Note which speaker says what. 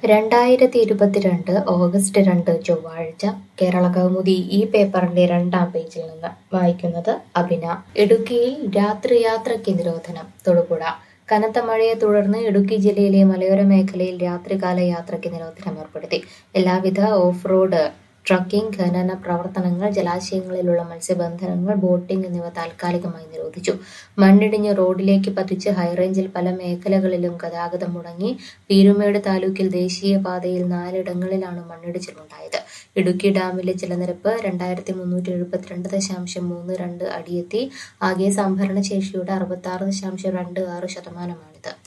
Speaker 1: രണ്ടായിരത്തി ഇരുപത്തിരണ്ട് ഓഗസ്റ്റ് രണ്ട് ചൊവ്വാഴ്ച കേരള കൗമുദി ഈ പേപ്പറിന്റെ രണ്ടാം പേജിൽ നിന്ന് വായിക്കുന്നത് അഭിന ഇടുക്കിയിൽ രാത്രിയാത്രയ്ക്ക് നിരോധനം തൊടുപുഴ കനത്ത മഴയെ തുടർന്ന് ഇടുക്കി ജില്ലയിലെ മലയോര മേഖലയിൽ രാത്രികാല യാത്രയ്ക്ക് നിരോധനം ഏർപ്പെടുത്തി എല്ലാവിധ ഓഫ് റോഡ് ട്രക്കിംഗ് ഖനന പ്രവർത്തനങ്ങൾ ജലാശയങ്ങളിലുള്ള മത്സ്യബന്ധനങ്ങൾ ബോട്ടിംഗ് എന്നിവ താൽക്കാലികമായി നിരോധിച്ചു മണ്ണിടിഞ്ഞ് റോഡിലേക്ക് പതിച്ച് ഹൈറേഞ്ചിൽ പല മേഖലകളിലും ഗതാഗതം മുടങ്ങി പീരുമേട് താലൂക്കിൽ ദേശീയപാതയിൽ നാലിടങ്ങളിലാണ് മണ്ണിടിച്ചിലുണ്ടായത് ഇടുക്കി ഡാമിലെ ജലനിരപ്പ് രണ്ടായിരത്തി മുന്നൂറ്റി എഴുപത്തിരണ്ട് ദശാംശം മൂന്ന് രണ്ട് അടിയെത്തി ആകെ സംഭരണ ശേഷിയുടെ അറുപത്തി ആറ് ദശാംശം രണ്ട് ആറ് ശതമാനമാണിത്